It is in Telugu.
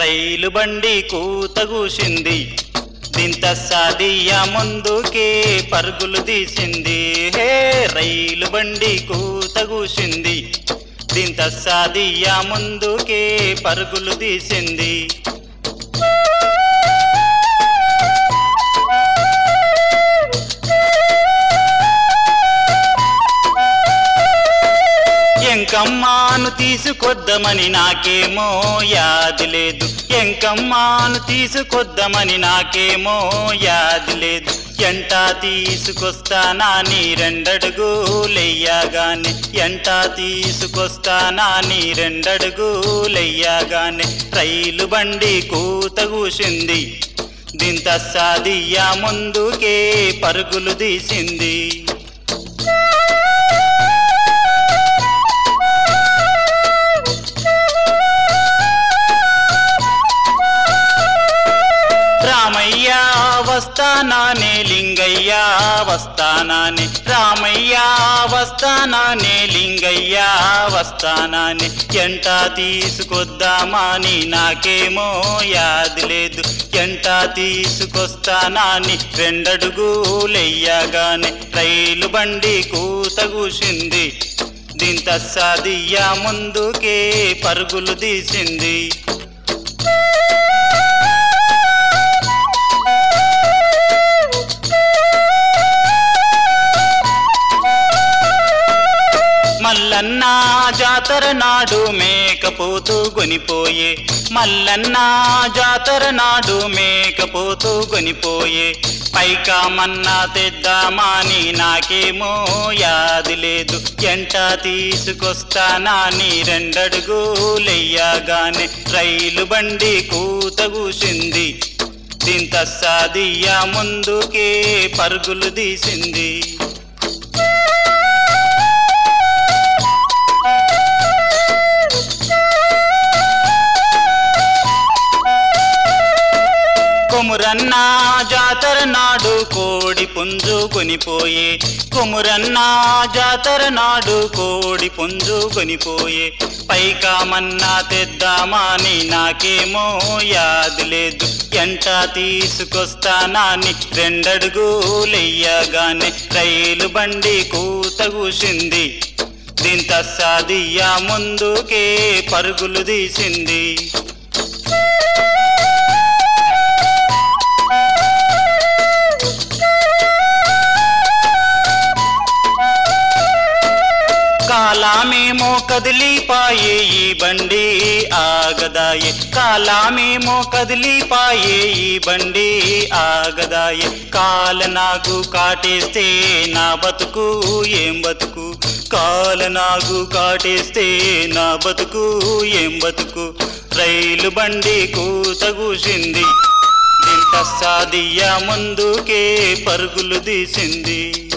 రైలు బండి కూతగూసింది దింత సాదియ ముందుకే పరుగులు తీసింది హే రైలు బండి కూతగూసింది దింత సాదియ ముందుకే పరుగులు తీసింది ఎంకమ్మాను తీసుకొద్దామని నాకేమో యాది లేదు ఎంకమ్మాను తీసుకొద్దామని నాకేమో యాది లేదు ఎంట తీసుకొస్తానా నీ రెండడుగులెయ్యగానే ఎంట తీసుకొస్తానా నీ రెండడుగులెయ్యగానే రైలు బండి కూత కూసింది దింత సాదియా ముందుకే పరుగులు తీసింది రామయ్య వస్తానానే లింగయ్య వస్తానానే రామయ్య వస్తానానే లింగయ్య వస్తానానే ఎంట తీసుకొద్దామని నాకేమో యాది లేదు ఎంట తీసుకొస్తానాని రెండడుగులెయ్యగానే రైలు బండి కూత కూసింది దింత సాదియ్య ముందుకే పరుగులు తీసింది మల్లన్న జాతర నాడు మేకపోతూ కొనిపోయే మల్లన్న జాతర నాడు మేకపోతూ కొనిపోయే పైకామన్నా తెద్దామాని నాకేమో యాది లేదు ఎంట తీసుకొస్తానా నీ రెండడుగులెయ్యగానే రైలు బండి కూత కూసింది దింత సాదియా ముందుకే పరుగులు తీసింది కొమురన్న జాతర నాడు కోడి పుంజు కొనిపోయే కొమురన్న జాతర నాడు కోడి పుంజు కొనిపోయే పైకామన్నా తెద్దామాని నాకేమో యాది లేదు ఎంట తీసుకొస్తానా ని రెండడుగులెయ్యగానే రైలు బండి కూత కూసింది దింత సాదియా ముందుకే పరుగులు తీసింది కాలామేమో కదిలిపాయే ఈ బండి ఆగదాయే కాలామేమో కదిలిపాయే ఈ బండి ఆగదాయే కాల నాగు కాటేస్తే నా బతుకు ఏం బతుకు కాల నాగు కాటేస్తే నా బతుకు ఏం బతుకు రైలు బండి కూత కూసింది దింత సాదియా ముందుకే పరుగులు తీసింది